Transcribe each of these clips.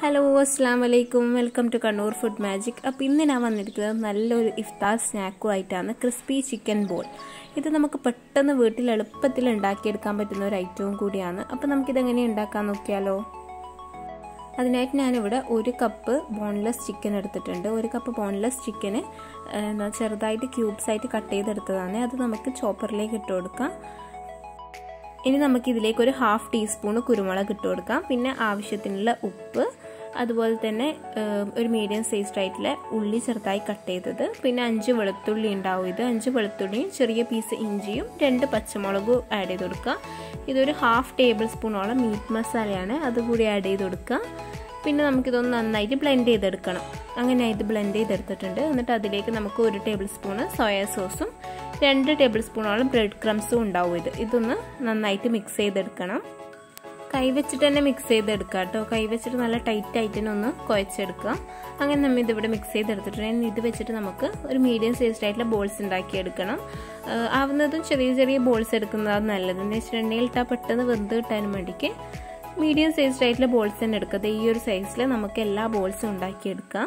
hello അസ്സാം വലൈക്കും welcome to Kannur food magic അപ്പോൾ ഇന്ന് ഞാൻ വന്നിരിക്കുന്നത് നല്ലൊരു ഇഫ്താർ സ്നാക്കുമായിട്ടാണ് ക്രിസ്പി ചിക്കൻ ബോൾ ഇത് നമുക്ക് പെട്ടെന്ന് വീട്ടിൽ എളുപ്പത്തിൽ ഉണ്ടാക്കിയെടുക്കാൻ പറ്റുന്ന ഒരു ഐറ്റവും കൂടിയാണ് അപ്പോൾ നമുക്കിതെങ്ങനെ ഉണ്ടാക്കാൻ നോക്കിയാലോ അതിനായിട്ട് ഞാനിവിടെ ഒരു കപ്പ് ബോൺലെസ് ചിക്കൻ എടുത്തിട്ടുണ്ട് ഒരു കപ്പ് ബോൺലെസ് ചിക്കന് ചെറുതായിട്ട് ക്യൂബ്സ് ആയിട്ട് കട്ട് ചെയ്തെടുത്തതാണ് അത് നമുക്ക് ചോപ്പറിലേക്ക് ഇട്ട് കൊടുക്കാം ഇനി നമുക്ക് ഇതിലേക്ക് ഒരു ഹാഫ് ടീസ്പൂൺ കുരുമുളക് ഇട്ട് കൊടുക്കാം പിന്നെ ആവശ്യത്തിനുള്ള ഉപ്പ് അതുപോലെ തന്നെ ഒരു മീഡിയം സൈസ്ഡ് ആയിട്ടുള്ള ഉള്ളി ചെറുതായി കട്ട് ചെയ്തത് പിന്നെ അഞ്ച് വെളുത്തുള്ളി ഉണ്ടാവും ഇത് അഞ്ച് വെളുത്തുള്ളിയും ചെറിയ പീസ് ഇഞ്ചിയും രണ്ട് പച്ചമുളകും ആഡ് ചെയ്ത് കൊടുക്കുക ഇതൊരു ഹാഫ് ടേബിൾ സ്പൂണോളം മീറ്റ് മസാലയാണ് അതുകൂടി ആഡ് ചെയ്ത് കൊടുക്കുക പിന്നെ നമുക്കിതൊന്ന് നന്നായിട്ട് ബ്ലെൻഡ് ചെയ്തെടുക്കണം അങ്ങനെ ഇത് ബ്ലെൻഡ് ചെയ്തെടുത്തിട്ടുണ്ട് എന്നിട്ട് അതിലേക്ക് നമുക്ക് ഒരു ടേബിൾ സ്പൂണ് സോയാ സോസും രണ്ട് ടേബിൾ സ്പൂണോളം ബ്രെഡ് ക്രംസും ഉണ്ടാവും ഇത് ഇതൊന്ന് നന്നായിട്ട് മിക്സ് ചെയ്തെടുക്കണം കൈ വെച്ചിട്ട് തന്നെ മിക്സ് ചെയ്തെടുക്കുക കേട്ടോ കൈ വെച്ചിട്ട് നല്ല ടൈറ്റ് ആയിട്ട് തന്നെ ഒന്ന് കുഴച്ചെടുക്കുക അങ്ങനെ നമ്മൾ ഇതിവിടെ മിക്സ് ചെയ്തെടുത്തിട്ടുണ്ടെങ്കിൽ ഇത് വെച്ചിട്ട് നമുക്ക് ഒരു മീഡിയം സൈസ്ഡ് ആയിട്ടുള്ള ബോൾസ് ഉണ്ടാക്കിയെടുക്കണം ആവുന്നതും ചെറിയ ചെറിയ ബോൾസ് എടുക്കുന്നതാണ് നല്ലത് എന്ന് വെച്ചിട്ടുണ്ടെങ്കിൽ ഇട്ടാൽ പെട്ടെന്ന് വെന്ത് കിട്ടാനും വേണ്ടിക്ക് മീഡിയം സൈസ്ഡ് ആയിട്ടുള്ള ബോൾസ് തന്നെ എടുക്കുക ഈ ഒരു സൈസിൽ നമുക്ക് എല്ലാ ബോൾസും ഉണ്ടാക്കിയെടുക്കാം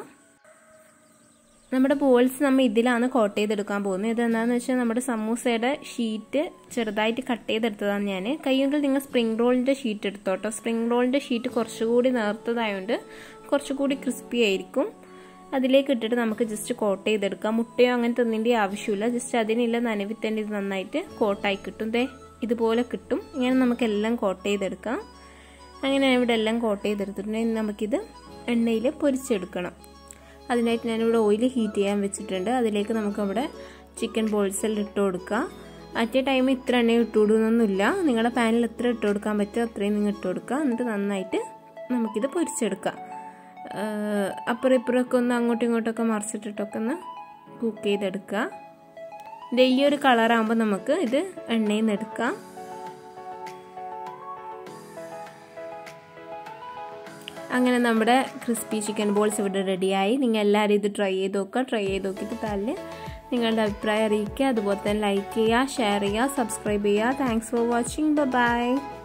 നമ്മുടെ ബോൾസ് നമ്മൾ ഇതിലാണ് കോട്ട് ചെയ്തെടുക്കാൻ പോകുന്നത് ഇതെന്താണെന്ന് വെച്ചാൽ നമ്മുടെ സമൂസയുടെ ഷീറ്റ് ചെറുതായിട്ട് കട്ട് ചെയ്തെടുത്തതാണ് ഞാൻ കയ്യെങ്കിൽ നിങ്ങൾ സ്പ്രിംഗ് റോളിൻ്റെ ഷീറ്റ് എടുത്തോട്ടോ സ്പ്രിംഗ് റോളിൻ്റെ ഷീറ്റ് കുറച്ചുകൂടി നേർത്തതായതുകൊണ്ട് കുറച്ചുകൂടി ക്രിസ്പി ആയിരിക്കും അതിലേക്ക് ഇട്ടിട്ട് നമുക്ക് ജസ്റ്റ് കോട്ട് ചെയ്തെടുക്കാം മുട്ടയോ അങ്ങനത്തെ ഒന്നിൻ്റെ ആവശ്യമില്ല ജസ്റ്റ് അതിനുള്ള നനവിൽ തന്നെ ഇത് നന്നായിട്ട് കോട്ടായി കിട്ടും ദേ ഇതുപോലെ കിട്ടും ഇങ്ങനെ നമുക്കെല്ലാം കോട്ട് ചെയ്തെടുക്കാം അങ്ങനെ ഇവിടെ എല്ലാം കോട്ട് ചെയ്തെടുത്തിട്ടുണ്ടെങ്കിൽ നമുക്കിത് എണ്ണയിൽ പൊരിച്ചെടുക്കണം അതിനായിട്ട് ഞാനിവിടെ ഓയിൽ ഹീറ്റ് ചെയ്യാൻ വെച്ചിട്ടുണ്ട് അതിലേക്ക് നമുക്കവിടെ ചിക്കൻ ബോൾസെല്ലാം ഇട്ട് കൊടുക്കുക അറ്റ് എ ടൈം ഇത്ര എണ്ണ ഇട്ട് കൊടുക്കുന്നൊന്നുമില്ല നിങ്ങളുടെ പാനിൽ എത്ര ഇട്ട് കൊടുക്കാൻ പറ്റുമോ അത്രയും നിങ്ങൾ ഇട്ട് കൊടുക്കുക എന്നിട്ട് നന്നായിട്ട് നമുക്കിത് പൊരിച്ചെടുക്കാം അപ്പുറം ഇപ്പുറമൊക്കെ ഒന്ന് അങ്ങോട്ടും ഇങ്ങോട്ടൊക്കെ മറിച്ചിട്ടിട്ടൊക്കെ ഒന്ന് കുക്ക് ചെയ്തെടുക്കുക ഇത് ഈ ഒരു കളറാകുമ്പോൾ നമുക്ക് ഇത് എണ്ണയിൽ നിന്ന് എടുക്കാം അങ്ങനെ നമ്മുടെ ക്രിസ്പി ചിക്കൻ ബോൾസ് ഇവിടെ റെഡിയായി നിങ്ങൾ എല്ലാവരും ഇത് ട്രൈ ചെയ്ത് നോക്കുക ട്രൈ ചെയ്ത് നോക്കിയിട്ട് താല് നിങ്ങളുടെ അഭിപ്രായം അറിയിക്കുക അതുപോലെ തന്നെ ലൈക്ക് ചെയ്യുക ഷെയർ ചെയ്യുക സബ്സ്ക്രൈബ് ചെയ്യുക താങ്ക്സ് ഫോർ വാച്ചിങ് ബൈ